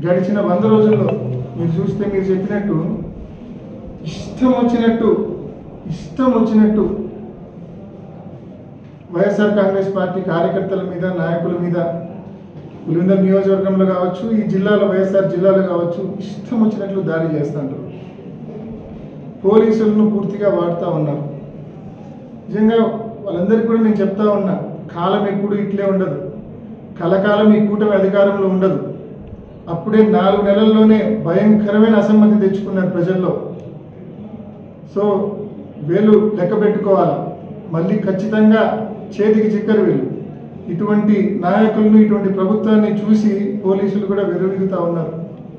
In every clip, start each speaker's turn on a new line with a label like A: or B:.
A: గడిచిన వంద రోజుల్లో మీరు చూస్తే మీరు చెప్పినట్టు ఇష్టం వచ్చినట్టు ఇష్టం వచ్చినట్టు వైఎస్ఆర్ కాంగ్రెస్ పార్టీ కార్యకర్తల మీద నాయకుల మీద పులివెందుల నియోజకవర్గంలో కావచ్చు ఈ జిల్లాలో వైఎస్ఆర్ జిల్లాలో కావచ్చు ఇష్టం వచ్చినట్లు దాడి చేస్తుంటారు పోలీసులను పూర్తిగా వాడుతూ ఉన్నారు నిజంగా వాళ్ళందరికీ కూడా నేను చెప్తా ఉన్నా కాలం ఎప్పుడు ఇట్లే ఉండదు కలకాలం ఈ కూటమి అధికారంలో ఉండదు అప్పుడే నాలుగు నెలల్లోనే భయంకరమైన అసమ్మతి తెచ్చుకున్నారు ప్రజల్లో సో వీళ్ళు లెక్క పెట్టుకోవాలా మళ్ళీ ఖచ్చితంగా చేతికి చిక్కరు వీళ్ళు ఇటువంటి నాయకులను ఇటువంటి ప్రభుత్వాన్ని చూసి పోలీసులు కూడా విరవిగుతూ ఉన్నారు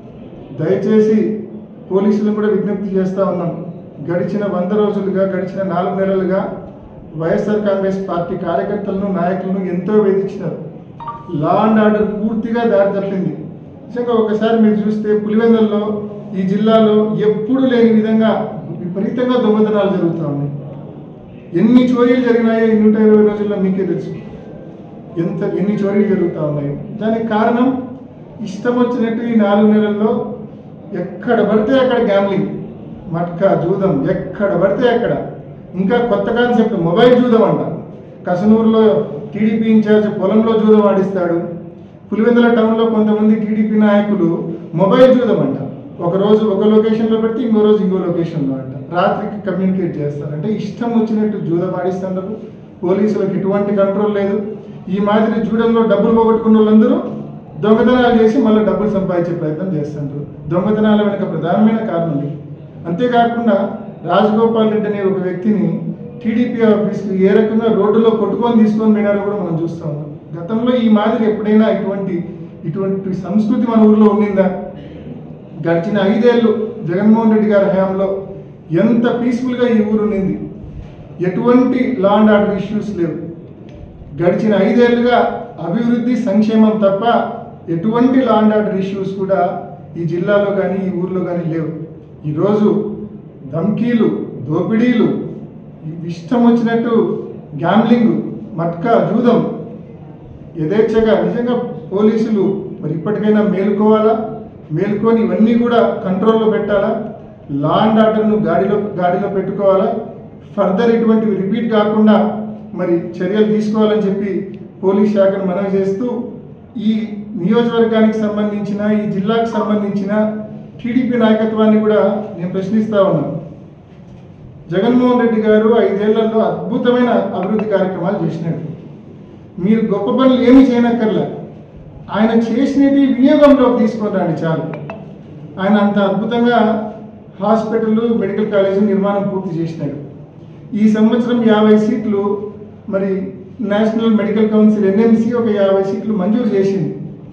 A: దయచేసి పోలీసులను కూడా విజ్ఞప్తి చేస్తూ ఉన్నాం గడిచిన వంద రోజులుగా గడిచిన నాలుగు నెలలుగా వైఎస్ఆర్ కాంగ్రెస్ పార్టీ కార్యకర్తలను నాయకులను ఎంతో వేధించినారు లా అండ్ ఆర్డర్ పూర్తిగా దారి తప్పింది నిజంగా ఒకసారి మీరు చూస్తే పులివెందుల్లో ఈ జిల్లాలో ఎప్పుడు లేని విధంగా విపరీతంగా దొంగతనాలు జరుగుతూ ఉన్నాయి ఎన్ని చోరీలు జరిగినాయో ఈ నూట ఇరవై రోజుల్లో మీకే తెలుసు ఎంత ఎన్ని చోరీలు జరుగుతూ ఉన్నాయో దానికి కారణం ఇష్టం వచ్చినట్టు ఈ నాలుగు నెలల్లో ఎక్కడ పడితే అక్కడ గ్యామ్లింగ్ మట్కా జూదం ఎక్కడ పడితే అక్కడ ఇంకా కొత్త కాన్సెప్ట్ మొబైల్ జూదం అంట కసనూరులో టీడీపీ ఇన్ఛార్జ్ పొలంలో జూదం ఆడిస్తాడు పులివెందుల టౌన్లో కొంతమంది టీడీపీ నాయకులు మొబైల్ జూదం అంట ఒక రోజు ఒక లొకేషన్లో పెడితే ఇంకో రోజు ఇంకో లొకేషన్లో అంట రాత్రికి కమ్యూనికేట్ చేస్తారు అంటే ఇష్టం వచ్చినట్టు జూదం ఆడిస్తున్నారు పోలీసులకు ఎటువంటి కంట్రోల్ లేదు ఈ మాదిరి జూడంలో డబ్బులు పోగొట్టుకున్న వాళ్ళందరూ దొంగతనాలు చేసి మళ్ళీ డబ్బులు సంపాదించే ప్రయత్నం చేస్తుంటారు దొంగతనాల వెనుక ప్రధానమైన కారణం ఇది అంతేకాకుండా రాజగోపాల్ రెడ్డి అనే ఒక వ్యక్తిని టీడీపీ ఆఫీస్కి ఏ రకంగా రోడ్డులో కొట్టుకొని తీసుకొని పోయినారో కూడా మనం చూస్తా ఉన్నాం గతంలో ఈ మాదిరి ఎప్పుడైనా ఇటువంటి ఇటువంటి సంస్కృతి మన ఊర్లో ఉండిందా గడిచిన ఐదేళ్ళు జగన్మోహన్ రెడ్డి గారి హయాంలో ఎంత పీస్ఫుల్గా ఈ ఊరు ఉండింది ఎటువంటి లా అండ్ ఆర్డర్ ఇష్యూస్ లేవు గడిచిన ఐదేళ్లుగా అభివృద్ధి సంక్షేమం తప్ప ఎటువంటి లా అండ్ ఆర్డర్ ఇష్యూస్ కూడా ఈ జిల్లాలో కానీ ఈ ఊర్లో కానీ లేవు ఈరోజు ధమ్కీలు దోపిడీలు ఇష్టం వచ్చినట్టు గ్యామ్లింగ్ మట్కా జూదం యథేచ్ఛగా నిజంగా పోలీసులు మరి ఇప్పటికైనా మేలుకోవాలా మేలుకొని ఇవన్నీ కూడా కంట్రోల్లో పెట్టాలా లా అండ్ ఆర్డర్ను గాడిలో గాడిలో పెట్టుకోవాలా ఫర్దర్ ఇటువంటివి రిపీట్ కాకుండా మరి చర్యలు తీసుకోవాలని చెప్పి పోలీస్ శాఖను మనవి చేస్తూ ఈ నియోజకవర్గానికి సంబంధించిన ఈ జిల్లాకు సంబంధించిన టీడీపీ నాయకత్వాన్ని కూడా నేను ప్రశ్నిస్తా ఉన్నాను జగన్మోహన్ రెడ్డి గారు ఐదేళ్లలో అద్భుతమైన అభివృద్ధి కార్యక్రమాలు చేసినాడు మీరు గొప్ప పనులు ఏమి చేయనక్కర్లే ఆయన చేసినవి వినియోగంలోకి తీసుకొని రండి చాలు ఆయన అంత అద్భుతంగా హాస్పిటల్ మెడికల్ కాలేజీ నిర్మాణం పూర్తి చేసినాడు ఈ సంవత్సరం యాభై సీట్లు మరి నేషనల్ మెడికల్ కౌన్సిల్ ఎన్ఎంసి ఒక యాభై సీట్లు మంజూరు చేసింది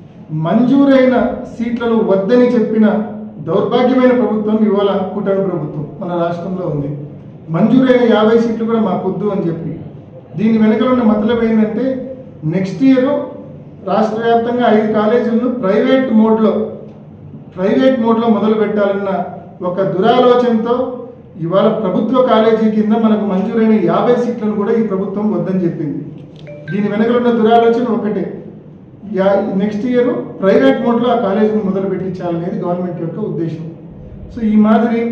A: మంజూరైన సీట్లను వద్దని చెప్పిన దౌర్భాగ్యమైన ప్రభుత్వం ఇవాళ కూటమి ప్రభుత్వం మన రాష్ట్రంలో ఉంది మంజూరైన యాభై సీట్లు కూడా మాకొద్దు అని చెప్పి దీని వెనకలో ఉన్న మతలబ్ ఏంటంటే నెక్స్ట్ ఇయర్ రాష్ట్ర వ్యాప్తంగా ఐదు కాలేజీలను ప్రైవేట్ మోడ్లో ప్రైవేట్ మోడ్లో మొదలు పెట్టాలన్న ఒక దురాలోచనతో ఇవాళ ప్రభుత్వ కాలేజీ కింద మనకు మంజూరైన యాభై సీట్లను కూడా ఈ ప్రభుత్వం వద్దని చెప్పింది దీని వెనకల ఉన్న దురాలోచన ఒకటే యా నెక్స్ట్ ఇయర్ ప్రైవేట్ మోడ్లో ఆ కాలేజీని మొదలు పెట్టించాలనేది గవర్నమెంట్ యొక్క ఉద్దేశం సో ఈ మాదిరి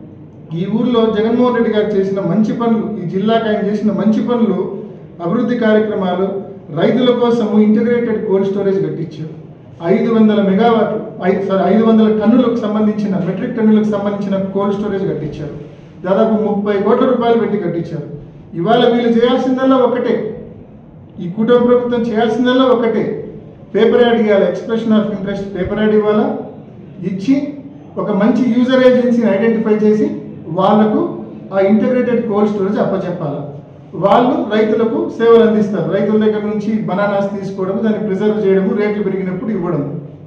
A: ఈ ఊర్లో జగన్మోహన్ రెడ్డి గారు చేసిన మంచి పనులు ఈ జిల్లాకు ఆయన చేసిన మంచి పనులు అభివృద్ధి కార్యక్రమాలు రైతుల కోసము ఇంటిగ్రేటెడ్ కోల్డ్ స్టోరేజ్ కట్టించారు ఐదు వందల మెగావాట్లు ఐదు సారీ ఐదు వందల టన్నులకు సంబంధించిన మెట్రిక్ టన్నులకు సంబంధించిన కోల్డ్ స్టోరేజ్ కట్టించారు దాదాపు ముప్పై కోట్ల రూపాయలు పెట్టి కట్టించారు ఇవాళ వీళ్ళు చేయాల్సిందల్లా ఒకటే ఈ కూటమి ప్రభుత్వం చేయాల్సిందల్లా ఒకటే పేపర్ యాడ్ ఇవ్వాలి expression of interest paper ad ఇవ్వాలా ఇచ్చి ఒక మంచి యూజర్ ఏజెన్సీని ఐడెంటిఫై చేసి వాళ్లకు ఆ ఇంటిగ్రేటెడ్ కోల్డ్ స్టోరేజ్ అప్పచెప్పాలి వాళ్ళు రైతులకు సేవలు అందిస్తారు రైతుల దగ్గర నుంచి బనానాస్ తీసుకోవడం దాన్ని ప్రిజర్వ్ చేయడము రేట్లు పెరిగినప్పుడు ఇవ్వడం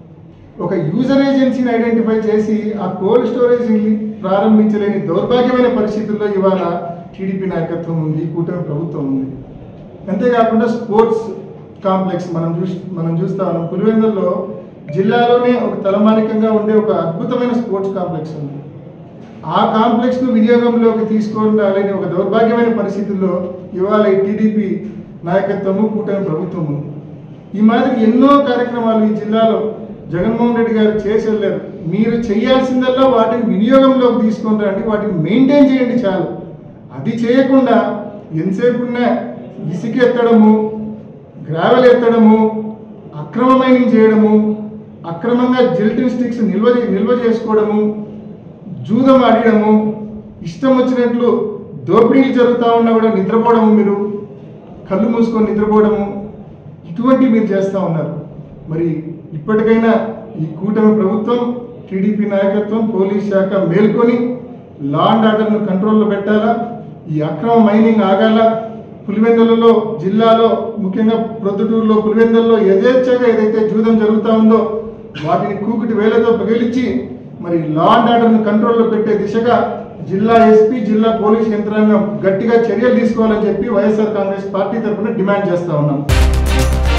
A: ఒక యూజర్ ఏజెన్సీని ఐడెంటిఫై చేసి ఆ కోల్డ్ స్టోరేజ్ని ప్రారంభించలేని దౌర్భాగ్యమైన పరిస్థితుల్లో ఇవాళ టీడీపీ నాయకత్వం ఉంది కూటమి ప్రభుత్వం ఉంది అంతేకాకుండా స్పోర్ట్స్ కాంప్లెక్స్ మనం చూసి మనం చూస్తా ఉన్నాం పులివెందుల్లో జిల్లాలోనే ఒక తలమానికంగా ఉండే ఒక అద్భుతమైన స్పోర్ట్స్ కాంప్లెక్స్ ఉంది ఆ కాంప్లెక్స్ను వినియోగంలోకి తీసుకొని రాలేని ఒక దౌర్భాగ్యమైన పరిస్థితుల్లో ఇవాళ ఈ టీడీపీ నాయకత్వము కూటమి ప్రభుత్వము ఈ మాదిరి ఎన్నో కార్యక్రమాలు ఈ జిల్లాలో జగన్మోహన్ రెడ్డి గారు చేసి వెళ్ళారు మీరు చేయాల్సిందల్లా వాటిని వినియోగంలోకి తీసుకొని రండి వాటిని మెయింటైన్ చేయండి చాలు అది చేయకుండా ఎంతసేపు ఉన్నా ఇసుక ఎత్తడము గ్రావెల్ ఎత్తడము అక్రమ మైనింగ్ చేయడము అక్రమంగా జిల్టిన్ స్టిక్స్ నిల్వ చే- నిల్వ చేసుకోవడము జూదం ఆడడము ఇష్టం వచ్చినట్లు దోపిడీలు జరుగుతూ ఉన్నా కూడా నిద్రపోవడము మీరు కళ్ళు మూసుకొని నిద్రపోవడము ఇటువంటి మీరు చేస్తూ ఉన్నారు మరి ఇప్పటికైనా ఈ కూటమి ప్రభుత్వం టీడీపీ నాయకత్వం పోలీస్ శాఖ మేల్కొని లా అండ్ ఆర్డర్ను కంట్రోల్లో పెట్టాలా ఈ అక్రమ మైనింగ్ ఆగాల పులివెందులలో జిల్లాలో ముఖ్యంగా ప్రొద్దుటూరులో పులివెందుల్లో యథేచ్ఛగా ఏదైతే జూదం జరుగుతూ ఉందో వాటిని కూకుటి వేలతో పగిలించి మరి లా అండ్ ఆర్డర్ను కంట్రోల్లో పెట్టే దిశగా జిల్లా ఎస్పీ జిల్లా పోలీస్ యంత్రాంగం గట్టిగా చర్యలు తీసుకోవాలని చెప్పి వైఎస్ఆర్ కాంగ్రెస్ పార్టీ తరఫున డిమాండ్ చేస్తా ఉన్నాం